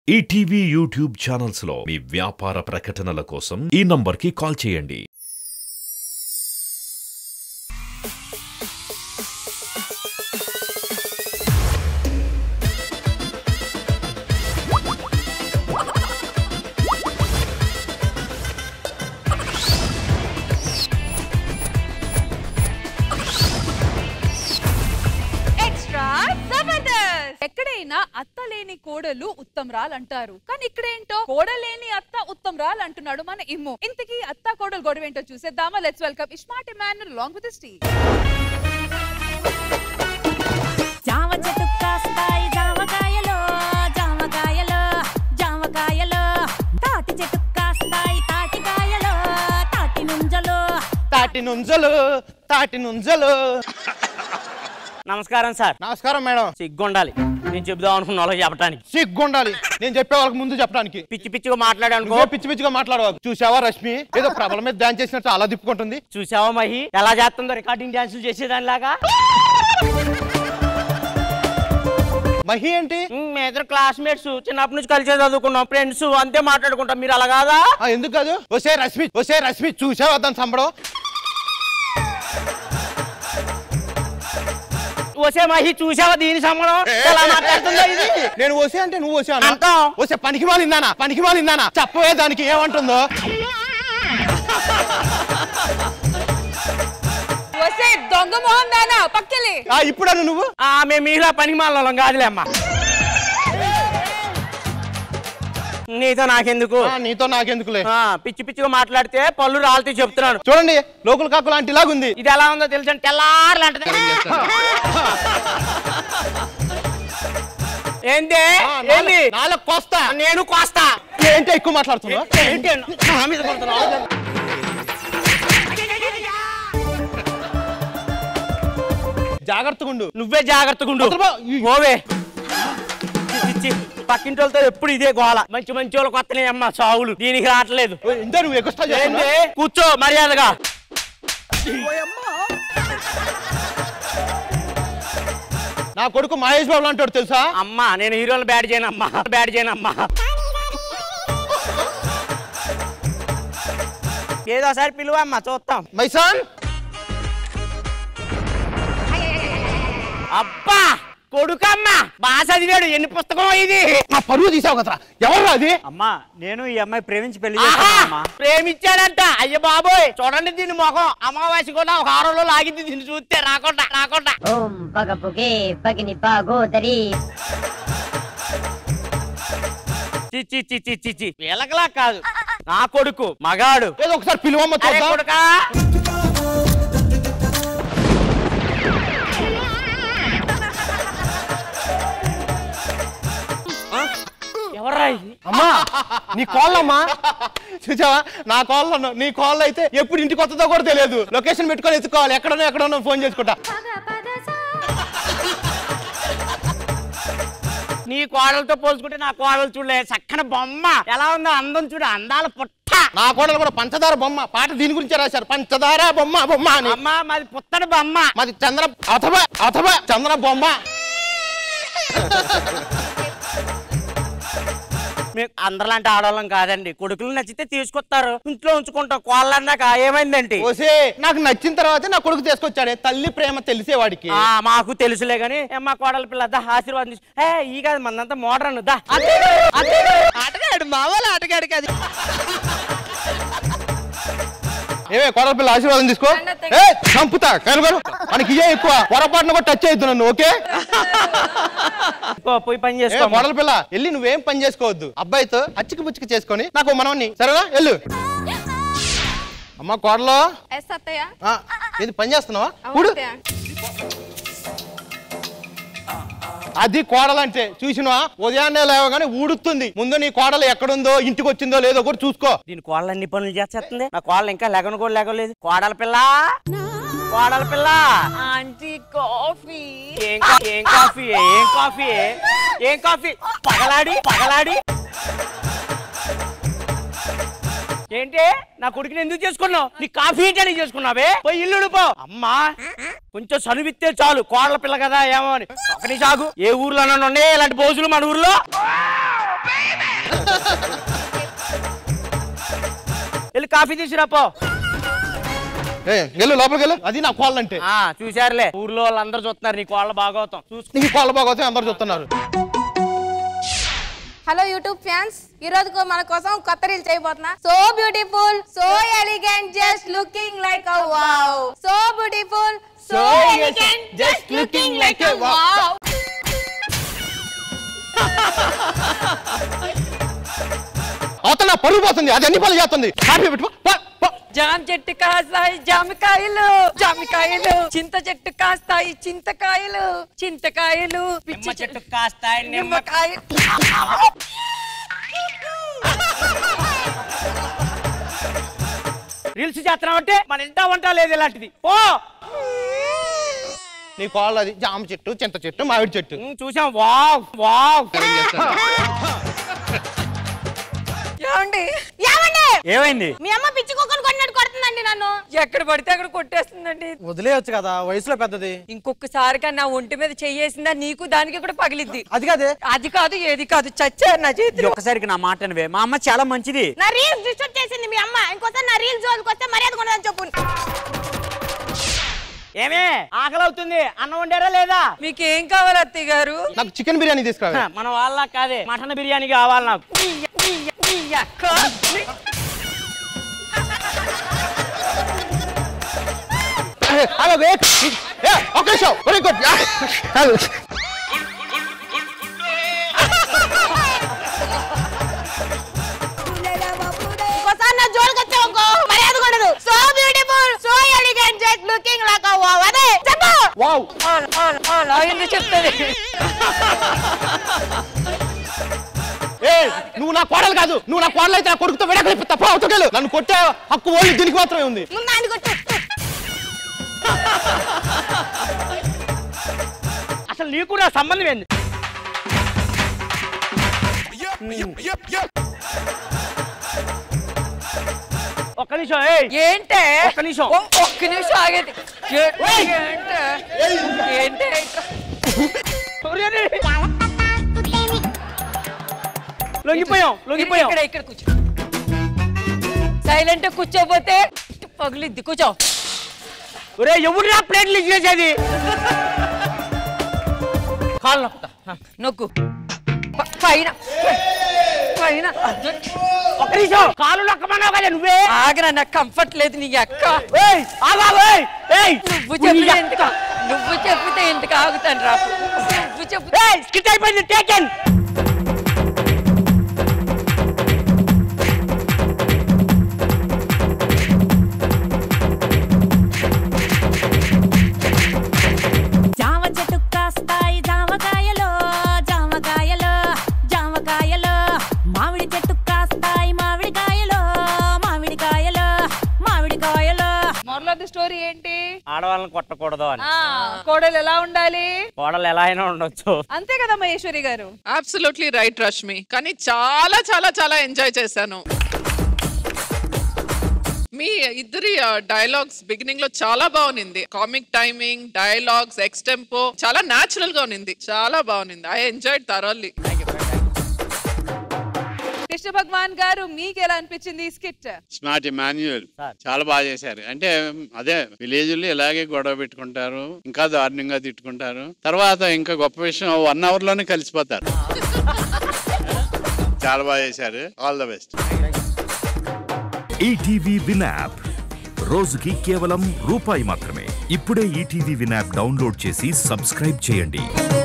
ETV YouTube channels లో మీ వ్యాపార ప్రకటనల కోసం ఈ నంబర్కి కాల్ చేయండి ఎక్స్ట్రా జబర్దస్త్ ఎక్కడైనా అత్త లేని కోడలు ఉత్తమరాలు అంటారు కానీ ఇక్కడేంటో కోడలేని అత్త ఉత్తమరాలు అంటున్నాడు మన ఇమ్ము ఇంతకీ అత్త కోడలు గొడవ ఏంటో చూసేద్దామా let's welcome iSmart man long with స్టీ జామ చెట్టు కాస్తాయి జామకాయలు జామకాయలు జామకాయలు తాటి చెట్టు కాస్తాయి తాటికాయలు తాటి నుంజలు తాటి నుంజలు తాటి నుంజలు నమస్కారం సార్ నమస్కారం మేడం సిగ్గుండాలి నేను చెబుదాం అనుకున్న వాళ్ళకి చెప్పడానికి సిగ్గుండాలి నేను చెప్పే వాళ్ళకి ముందు చెప్పడానికి పిచ్చి పిచ్చిగా మాట్లాడానుకో నువ్వే పిచ్చి పిచ్చిగా మాట్లాడవాలి చూసావా రష్మి ఏదో ప్రభల మీద డాన్స్ చేసినట్టు అలా తిప్పుకుంటుంది చూసావా మహి ఎలా చేస్తుందో రికార్డింగ్ డాన్సులు చేసేదానిలాగా మహి ఏంటి ఉమ్, మీ ఇద్దరు క్లాస్మేట్స్ చిన్నప్పటి నుంచి కలిసే చదువుకున్నాం ఫ్రెండ్స్ అంతే మాట్లాడుకుంటాం మీరు అలా కాదా ఆ, ఎందుకు కాదు వసే రష్మి వసే రష్మి చూసావా దాని సంబడం వసే మహి చూసావా దీని సంబంధం ఎలా మాట్లాడుతుందో ఇది నేను వసే అంటే నువ్వు వసే అన్నా అంటాం. వసే పనికి మాలిందానా పనికి మాలిందానా చెప్పవే దానికి ఏమంటుందో వసే దొంగ మొహం దానా పక్కలే ఆ ఇప్పుడు నువ్వు ఆ మేము మీలా పనికి మాలం కాదులే అమ్మా నీతో నాకెందుకు ఆ, నీతో నాకెందుకులే ఆ, పిచ్చి పిచ్చిగా మాట్లాడితే పళ్ళు రాలితే చెప్తున్నాను చూడండి లోకల్ కాకు లాంటి ఇలాగుంది ఇది ఎలా ఉందో తెలుసా తెల్లారులంటది ఏంటి ఆ, ఏంటి నాలుగు- నాలుగు కోస్తా నేను కోస్తా ఏంటి ఎక్కువ మాట్లాడుతున్నావు ఏంటి నా మీద కొడుతున్నావు? జాగ్రత్తగా ఉండు నువ్వే జాగ్రత్తగా ఉండు అసలు బా- ఈ- ఓవే చి, చి, పక్కింటి వాళ్ళతో ఎప్పుడు ఇదే గోల మంచి మంచి వాళ్ళకి వస్తున్నాయి అమ్మ సావులు దీనికి రావట్లేదు ఇంత నువ్వు ఎక్కువ ఏంటి కూర్చో మర్యాదగా నా కొడుకు మహేష్ బాబు అంటాడు తెలుసా అమ్మా నేను హీరోలు బ్యాడ్ చేయనమ్మా బ్యాడ్ చేయనమ్మా ఏదోసారి పిలువమ్మా చూస్తాం మైసాన్ అబ్బా కొడుకమ్మా బాగా చదివాడు ఎన్ని పుస్తకం ఇది నా పరువు తీసావు కదా ఎవరు అది అమ్మా నేను ఈ అమ్మాయి ప్రేమించి పెళ్లి ప్రేమించాడంట అయ్య బాబోయ్ చూడండి దీని మొఖం అమావాస్య కూడా ఒక ఆరంలో లాగింది దీన్ని చూస్తే రాకుండా రాకుండా ఓం పగ పొగే పగిని పాగోదరి చిచ్చి చిచ్చి చిచ్చి వీళ్ళకలా కాదు నా కొడుకు మగాడు ఏదో ఒకసారి పిలువమ్మ అరే చూద్దాం కొడుకా ఆ? ఎవర్రా ఇది అమ్మా నీ కోళ్ళమ్మా చూసావా నా కోళ్ళు అన్నావు. నీ కోళ్ళు అయితే ఎప్పుడు ఇంటికి వస్తుందో కూడా తెలియదు లొకేషన్ పెట్టుకొని ఎత్తుకోవాలి ఎక్కడనో ఎక్కడనో ఫోన్ చేసుకుంటా నీ కోడలతో పోల్చుకుంటే నా కోడలు చూడలే చక్కని బొమ్మ ఎలా ఉందో అందం చూడు అందాల పుట్ట నా కోడలు కూడా పంచదార బొమ్మ పాట దీని గురించే రాశారు పంచదార బొమ్మ బొమ్మ అని అమ్మ మాది పుత్తడి బొమ్మ మాది చంద్ర అథవా అథవా చంద్ర బొమ్మ మీకు అందరిలాంటి ఆడవాళ్ళం కాదండి కొడుకులు నచ్చితే తీసుకొస్తారు ఇంట్లో ఉంచుకుంటాం కోళ్ళన్నాక ఏమైందండి ఓసే నాకు నచ్చిన తర్వాత నా కొడుకు తీసుకొచ్చాడే తల్లి ప్రేమ తెలిసేవాడికి ఆ మాకు తెలుసులే గాని మా కోడల పిల్ల దా ఆశీర్వాదం తీసు ఏ ఈ కాదు మనంతా మోడర్న్ దా ఆటగాడు మా వాళ్ళ ఆటగాడు కాదు ఏమే కోడల పిల్ల ఆశీర్వాదం తీసుకో ఏ చంపుతా కనుగోరు మనకి ఇయే ఎక్కువ పొరపాటున కూడా టచ్ అవుతుంది నన్ను ఓకే పో, పోయి పని ఏ చేసుకో కోడల పిల్ల వెళ్ళి నువ్వేం పని చేసుకోవద్దు అబ్బాయితో అచ్చికి పుచ్చికి చేసుకొని నాకు మనవని సరేనా వెళ్ళు అమ్మ కోడలో ఎస్ అత్తయ్య ఆ, ఏది పని చేస్తున్నావా అవును కూడు అత్తయ్య. అది కోడలంటే చూసినవా ఉదయాన్నే లేవగానే ఊడుతుంది ముందు నీ కోడలు ఎక్కడుందో ఇంటికి వచ్చిందో లేదో కూడా చూసుకో దీని కోళ్ళ అన్ని పనులు చేస్తుంది నా కోళ్ళ ఇంకా లెగను కూడా లెగలేదు కోడల పిల్ల కోడల పిల్ల ఆంటీ కాఫీ ఏం కా- ఏం కాఫీ ఏం కాఫీ ఏం కాఫీ పగలాడి పగలాడి ఏంటి నా కొడుకుని ఎందుకు చేసుకున్నావు నీ కాఫీ ఏంటని చేసుకున్నావే పోయి ఇల్లు పో అమ్మా కొంచెం చనువిస్తే చాలు కోడల పిల్ల కదా ఏమో అని ఒకటి సాగు ఏ ఊర్లోనైనా ఉన్నాయి ఇలాంటి పోజులు మన ఊర్లో వెళ్ళి కాఫీ తీసుకురా పో ఏ వెళ్ళు లోపలికి వెళ్ళు అది నా కోళ్ళ అంటే ఆ చూసారులే ఊర్లో వాళ్ళందరూ చూస్తున్నారు నీ కోళ్ళ బాగోతాం చూసుకో నీకు కోళ్ళ బాగోతే అందరు చూస్తున్నారు హలో యూట్యూబ్ ఫ్యాన్స్ ఈ రోజు మన కోసం కొత్త రీల్ చేయబోతున్నా so beautiful so elegant just looking like a wow so beautiful so elegant just looking like a wow అవతల నా పరుగు పోతుంది అది అన్ని పనులు చేస్తుంది కాఫీ పెట్టుకో పో, పో. జామ చెట్టు కాస్తాయి జామకాయలు జామకాయలు చింత చెట్టు కాస్తాయి చింతకాయలు చింతకాయలు నిమ్మ చెట్టు కాస్తాయి నిమ్మ నిమ్మకాయ రీల్స్ చేస్తున్నావు అంటే మన ఇంటా వంట లేదు ఇలాంటిది ఓ నీ కోళ్ళ అది జామ చెట్టు చింత చెట్టు మామిడి చెట్టు చూసాం వావ్ వావ్ ఏమండి ఏమండి ఏమైంది మీ అమ్మ పిచ్చి కుక్కను కొట్టినట్టు కొడుతుందండి నన్ను ఎక్కడ పడితే అక్కడ కొట్టేస్తుందండి వదిలేయచ్చు కదా వయసులో పెద్దది ఇంకొకసారిగా నా ఒంటి మీద చెయ్యేసిందా నీకు దానికి కూడా పగిలిద్ది అది కాదే అది కాదు ఏది కాదు చచ్చారు నా చేతి ఒక్కసారికి నా మాట అనవే మా అమ్మ చాలా మంచిది నా రీల్స్ డిస్టర్బ్ చేసింది మీ అమ్మ ఇంకోసారి నా రీల్స్ జోలికి వస్తే మర్యాద కొనదని చెప్పు ఏమే ఆకలి అవుతుంది అన్నం వండారా లేదా మీకు ఏం కావాలి అత్తయ్య గారు నాకు చికెన్ బిర్యానీ తీసుకురా హ, మన వాళ్ళ కాదే మటన్ బిర్యానీ కావాలి నాకు నీ నీ- నీ అక్క నీ- ఏ, ఆగు, ఏ, ఏ, ఒక్క నిమిషం వెరీ గుడ్ ఇంకోసారి నా జోలికి వచ్చావు మర్యాద కొనదు so beautiful so elegant just looking like a wow అదే చెప్పు వావ్ ఆల్, ఆల్, ఆల్, అయింది చెప్తుంది ఏ నువ్వు నా కోడలు కాదు నువ్వు నా కోడలు అయితే నా కొడుకుతో విడాకులు ఇప్పి తప్ప అవుతాడు నన్ను కొట్టే హక్కు ఓన్లీ దీనికి మాత్రమే ఉంది ముందు ఆయన కొట్టు అసలు నీకు నా సంబంధం ఏంది ఒక్క నిమిషం ఏయ్ ఏంటే ఒక్క నిమిషం. ఒ- ఒక్క నిమిషం ఆగేది ఏ- ఏంటే ఏంటే ఒరేయ్. లొంగిపోయాం లొంగిపోయాం ఇక్కడ ఇక్కడ కూర్చో సైలెంట్ కూర్చోపోతే పగిలిద్ది కూర్చో ఒరే ఎవరు ప్లేట్లు ఇచ్చేసేది కాళ్ళు నొక్కుతా హ. నొక్కు ప- పైన పైన ఒక్క నిమిషం కాళ్ళు నొక్కమన్నావు కదా నువ్వే ఆగరా నాకు కంఫర్ట్ లేదు నీ అక్క ఏయ్ ఆగా ఏయ్ ఏయ్ నువ్వు చెప్తే ఎందుకు నువ్వు చెప్తే ఎందుకు ఆగుతాను రా నువ్వు చెప్తే ఏయ్ స్కిట్ అయిపోయింది టేకెన్ జామ చెట్టు కాస్తాయి జామకాయలు జామకాయలు జామకాయలు మామిడి చెట్టు కాస్తాయి మామిడికాయలు మామిడికాయలు మామిడికాయలు మొరలో ది స్టోరీ ఏంటి ఆడవాళ్ళని కొట్టకూడదు అని ఆ కోడలు ఎలా ఉండాలి కోడలు ఎలా అయినా ఉండొచ్చు అంతే కదా మహేశ్వరి గారు అబ్సల్యూట్లీ రైట్ రష్మి కానీ చాలా చాలా చాలా ఎంజాయ్ చేశాను మీ ఇద్దరి డైలాగ్స్ బిగినింగ్ లో చాలా బాగునింది కామిక్ టైమింగ్ డైలాగ్స్ ఎక్స్టెంపో చాలా నాచురల్ గా ఉన్నింది చాలా బాగునింది I enjoyed thoroughly Krishna Bhagavan garu మీకు ఎలా అనిపించింది ఈ స్కిట్ స్మార్ట్ మాన్యువల్ చాలా బాగా చేశారు అంటే అదే విలేజ్ లో ఇలాగే గొడవ పెట్టుకుంటారు ఇంకా దారుణంగా తిట్టుకుంటారు తర్వాత ఇంకా గొప్ప విషయం వన్ అవర్ లోనే కలిసిపోతారు చాలా బాగా చేశారు all the best ETV win app రోజుకి కేవలం రూపాయి మాత్రమే ఇప్పుడే ఈటీవీ విన్ యాప్ డౌన్లోడ్ చేసి సబ్స్క్రైబ్ చేయండి